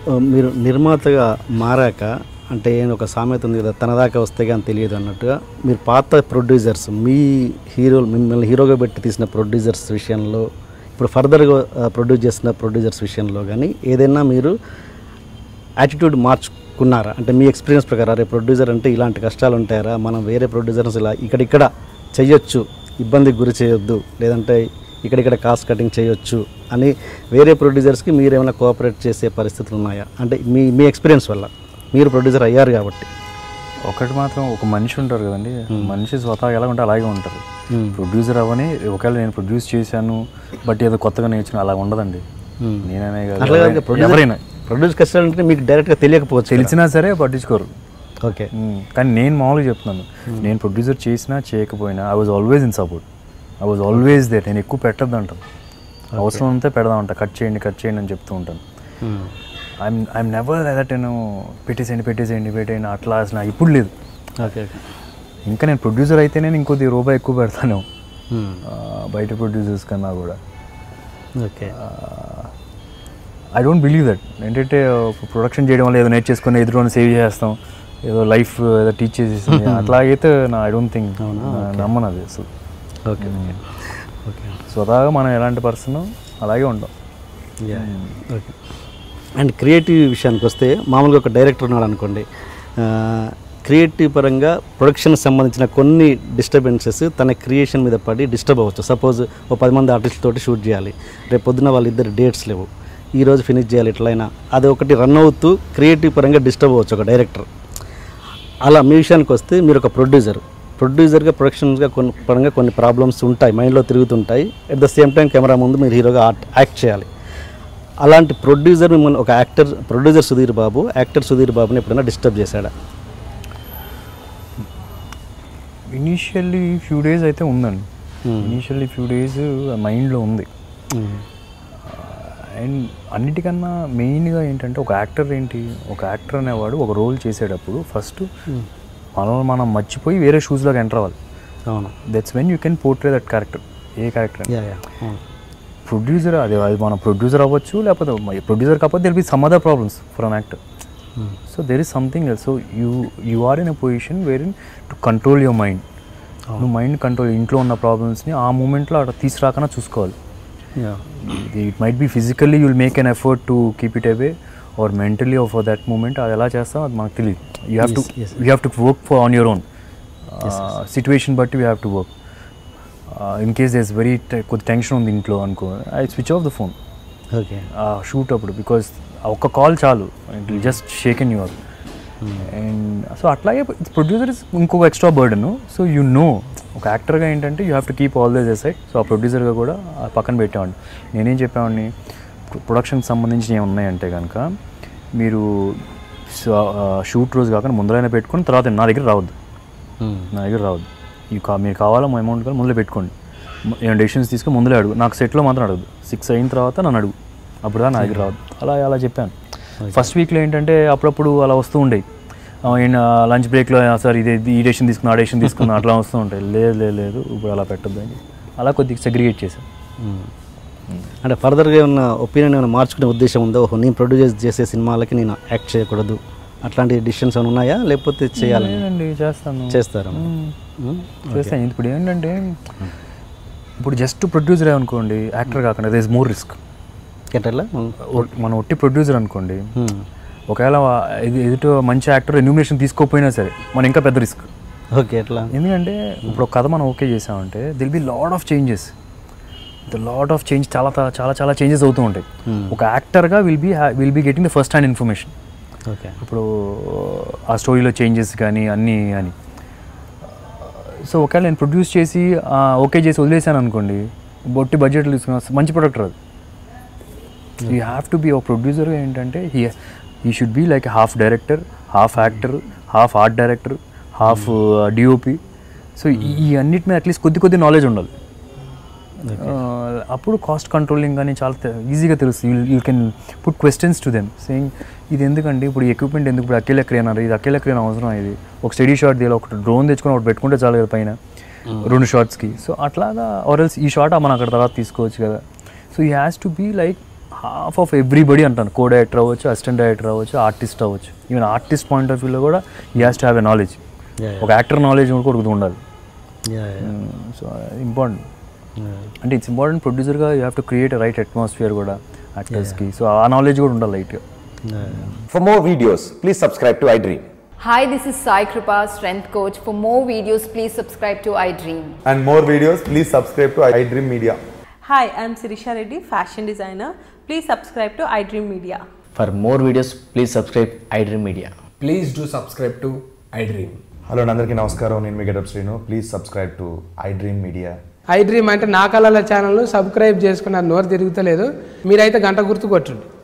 ఆ, మీరు నిర్మాతగా మారాక అంటే ఏం ఒక సామెత ఉంది కదా తన దాకా వస్తే కానీ తెలియదు అన్నట్టుగా మీరు పాత ప్రొడ్యూసర్స్ మీ హీరో మిమ్మల్ని హీరోగా పెట్టి తీసిన ప్రొడ్యూసర్స్ విషయంలో ఇప్పుడు ఫర్దర్గా ప్రొడ్యూస్ చేసిన ప్రొడ్యూసర్స్ విషయంలో కానీ ఏదైనా మీరు యాటిట్యూడ్ మార్చుకున్నారా అంటే మీ ఎక్స్పీరియన్స్ ప్రకారం అరే ప్రొడ్యూసర్ అంటే ఇలాంటి కష్టాలు ఉంటాయరా మనం వేరే ప్రొడ్యూసర్స్ ఇలా ఇక్కడిక్కడ చెయ్యొచ్చు ఇబ్బందికి గురి చేయొద్దు లేదంటే ఇక్కడిక్కడ కాస్ట్ కటింగ్ చేయొచ్చు అని వేరే ప్రొడ్యూసర్స్కి మీరు ఏమైనా కోఆపరేట్ చేసే పరిస్థితులు ఉన్నాయా అంటే మీ మీ ఎక్స్పీరియన్స్ వల్ల మీరు ప్రొడ్యూసర్ అయ్యారు కాబట్టి ఒకటి మాత్రం ఒక మనిషి ఉంటారు కదండి మనిషి స్వతహా ఎలా ఉంటే అలాగే ఉంటారు ప్రొడ్యూసర్ అవ్వని ఒకవేళ నేను ప్రొడ్యూస్ చేశాను బట్ ఏదో కొత్తగా నేర్చుకుని అలా ఉండదండి నేననే కాదు, అట్లా ఎవరైనా- ఎవరైనా ప్రొడ్యూస్ కష్టాలు అంటే మీకు డైరెక్ట్గా తెలియకపోవచ్చు తెలిసినా సరే పట్టించుకోరు ఓకే మ్మ్. కానీ నేను మామూలుగా చెప్తున్నాను నేను ప్రొడ్యూసర్ చేసినా చేయకపోయినా I was always in support I was always there నేను ఎక్కువ పెట్టద్దు అంటాను అవసరం ఉంటే పెడదాం అంట కట్ చేయండి కట్ చేయండి అని చెప్తూ ఉంటాను ఐఎమ్ ఐఎమ్ నెవర్ దట్ నేను పెట్టేసేయండి పెట్టేసేయండి పెట్టేయండి అట్లా అసలు నాకు ఇప్పుడు లేదు ఓకే ఓకే ఇంకా నేను ప్రొడ్యూసర్ అయితేనే ఇంకొద్ది రూపాయి ఎక్కువ పెడతాను ఆ, బయట ప్రొడ్యూసర్స్ కన్నా కూడా okay I don't believe that ఏంటంటే ప్రొడక్షన్ చేయడం వల్ల ఏదో నేర్చేసుకొని ఎదురుని సేవ్ చేస్తాం ఏదో లైఫ్ ఏదో టీచ్ చేసేసింది అట్లాగైతే నా ఐ డోంట్ థింక్ నమ్మను అది అసలు ఓకే ఓకే స్వతహాగా మనం ఎలాంటి పర్సన్ అలాగే ఉంటాం ఓకే అండ్ క్రియేటివ్ విషయానికి వస్తే మామూలుగా ఒక డైరెక్టర్ ఉన్నాడు అనుకోండి క్రియేటివ్ పరంగా ప్రొడక్షన్కి సంబంధించిన కొన్ని డిస్టర్బెన్సెస్ తన క్రియేషన్ మీద పడి డిస్టర్బ్ అవ్వచ్చు సపోజ్ ఓ పది మంది ఆర్టిస్ట్ తోటి షూట్ చేయాలి రేపు పొద్దున వాళ్ళిద్దరు డేట్స్ లేవు ఈ రోజు ఫినిష్ చేయాలి ఎట్లయినా అది ఒకటి రన్ అవుతూ క్రియేటివ్ పరంగా డిస్టర్బ్ అవ్వచ్చు ఒక డైరెక్టర్ అలా మీ విషయానికి వస్తే మీరు ఒక ప్రొడ్యూసర్ ప్రొడ్యూసర్గా ప్రొడక్షన్స్గా కొన్ని పరంగా కొన్ని ప్రాబ్లమ్స్ ఉంటాయి మైండ్లో తిరుగుతుంటాయి at the same time camera ముందు మీరు హీరోగా యాక్ట్ చేయాలి అలాంటి ప్రొడ్యూసర్ మిమ్మల్ని ఒక actor producer Sudheer Babu actor Sudheer బాబుని ఎప్పుడైనా డిస్టర్బ్ చేశాడా ఇనీషియల్లీ ఫ్యూ డేస్ అయితే ఉందండి ఇనీషియల్లీ ఫ్యూ డేస్ మైండ్లో ఉంది అండ్ అన్నిటికన్నా మెయిన్గా ఏంటంటే ఒక యాక్టర్ ఏంటి ఒక యాక్టర్ అనేవాడు ఒక రోల్ చేసేటప్పుడు ఫస్ట్ మనల్ని మనం మర్చిపోయి వేరే షూస్లోకి ఎంటర్ అవ్వాలి అవును that's when you can portray that character a character yeah yeah అవును ప్రొడ్యూసర్ అది అది మన ప్రొడ్యూసర్ అవ్వచ్చు లేకపోతే ప్రొడ్యూసర్ కాకపోతే there be some other problems for an actor so there is something else so you you are in a position where in to control your mind నువ్వు mind control ఇంట్లో ఉన్న ప్రాబ్లమ్స్ని ఆ మూమెంట్లో అక్కడ తీసుకురాకన్నా చూసుకోవాలి yeah it might be physically you'll make an effort to keep it away or mentally for that moment అది ఎలా చేస్తాం అది మనకు తెలియదు you have to Yes, yes. You have to work for on your own situation బట్టి you have to work in case these very కొద్ది tension ఉంది ఇంట్లో అనుకో I switch off the phone okay shoot అప్పుడు బికాస్ ఒక్క call చాలు it will just shake in your and so అట్లాగే producer ఇంకొక extra burden so you know ఒక యాక్టర్గా ఏంటంటే you have to keep all this aside so ఆ ప్రొడ్యూసర్గా కూడా ఆ పక్కన పెట్టేవాడిని నేనేం చెప్పేవాడిని ప్రొడక్షన్కి సంబంధించి ఏమి ఉన్నాయంటే కనుక మీరు షూట్ రోజు కాకుండా ముందరైనా పెట్టుకొని తర్వాత నా దగ్గర రావద్దు నా దగ్గర రావద్దు ఈ కా మీరు కావాలా మా అమౌంట్ కానీ ముందులో పెట్టుకోండి మ- ఏమైనా డెసిషన్స్ తీసుకొని ముందులే అడుగు నాకు సెట్లో మాత్రం అడగదు సిక్స్ అయిన తర్వాత నన్ను అడుగు అప్పుడు దా నా దగ్గర రావద్దు అలా అలా చెప్పాను ఫస్ట్ వీక్లో ఏంటంటే అప్పుడప్పుడు అలా వస్తూ ఉండేవి లంచ్ బ్రేక్లో సార్ ఇది ఇది ఈ డెసిషన్ తీసుకున్నా ఆ డెసిషన్ తీసుకున్నా అట్లా వస్తూ ఉంటాయి లేదు లేదు లేదు ఇప్పుడు అలా పెట్టద్దు అని అలా కొద్దిగా సెగ్రిగేట్ చేశాను అంటే ఫర్దర్గా ఏమన్నా ఒపీనియన్ ఏమైనా మార్చుకునే ఉద్దేశం ఉందో ఓహో నేను ప్రొడ్యూస్ చేసే సినిమాలకి నేను యాక్ట్ చేయకూడదు అట్లాంటి డిసిషన్స్ ఏమైనా ఉన్నాయా లేకపోతే చేయాలి లేదండి చేస్తాను చేస్తారా మ్మ్. చేస్తాను ఇప్పుడు ఏంటంటే ఇప్పుడు జస్ట్ ప్రొడ్యూసర్ అనుకోండి యాక్టర్ కాకుండా దే ఇస్ మోర్ రిస్క్ ఎట్లా మనం ఒట్టి ప్రొడ్యూసర్ అనుకోండి ఒకవేళ ఇది ఎదుట మంచి యాక్టర్ రెన్యూమినేషన్ తీసుకోకపోయినా సరే మనం ఇంకా పెద్ద రిస్క్ ఓకే ఎట్లా ఎందుకంటే ఇప్పుడు ఒక కథ మనం ఓకే చేసామంటే there'll be lot of changes the lot of change చాలా తా- చాలా చాలా చేంజెస్ అవుతూ ఉంటాయి ఒక యాక్టర్గా will be will be getting the first hand information okay ఇప్పుడు ఆ స్టోరీలో చేంజెస్ కానీ అన్నీ అని సో ఒకవేళ నేను ప్రొడ్యూస్ చేసి ఆ, ఓకే చేసి వదిలేసాను అనుకోండి బొట్టి బడ్జెట్లు తీసుకున్నా మంచి ప్రొడక్ట్ రాదు యూ హ్యావ్ టు బీ ఒక ప్రొడ్యూసర్ ఏంటంటే he he should be like half director half actor half art director half DOP so ఈ అన్నిటి మీద అట్లీస్ట్ కొద్ది కొద్ది నాలెడ్జ్ ఉండాలి ఆ, అప్పుడు కాస్ట్ కంట్రోలింగ్ కానీ చాలా ఈజీగా తెలుస్తుంది you can put questions to them saying ఇది ఎందుకండి ఇప్పుడు ఎక్విప్మెంట్ ఎందుకు ఇప్పుడు అకేల్ ఎక్కడ అన్నారు ఇది అకేల్ ఎక్కడ అవసరం ఇది ఒక స్టడీ షాట్ తీయాలి ఒక డ్రోన్ తెచ్చుకొని ఒకటి పెట్టుకుంటే చాలు కదా పైన రెండు షార్ట్స్కి సో అట్లాగా ఆర్ఎల్స్ ఈ షాట్ మనం అక్కడ తర్వాత తీసుకోవచ్చు కదా so he has to be like half of everybody అంటాను కో డైరెక్టర్ అవ్వచ్చు అసిస్టెంట్ డైరెక్టర్ అవ్వచ్చు ఆర్టిస్ట్ అవ్వచ్చు ఈవెన్ ఆర్టిస్ట్ పాయింట్ ఆఫ్ వ్యూలో కూడా he has to have a knowledge Yeah, ఒక యాక్టర్ నాలెడ్జ్ కూడా ఒకటి ఉండాలి Yeah, yeah. సో ఇంపార్టెంట్ అంటే ఇట్స్ ఇంపార్టెంట్ ప్రొడ్యూసర్గా you have to create right atmosphere కూడా యాక్టర్స్కి సో ఆ నాలెడ్జ్ కూడా ఉండాలి లైట్గా Yeah. For more videos, please subscribe to iDream. Hi, this is Sai Kripa, strength coach. For more videos, please subscribe to iDream. and more videos, please subscribe to iDream Media. Hi, I'm Sirisha Reddy, fashion designer. Please subscribe to iDream Media. For more videos, please subscribe iDream Media. Please do subscribe to iDream. Hello అందరికీ నమస్కారం నేను మీ getup Srinu please subscribe to iDream media iDream అంటే నా కళల channel subscribe చేసుకున్న నోరు తిరుగుతలేదు మీరైతే గంట గుర్తు కొట్టండి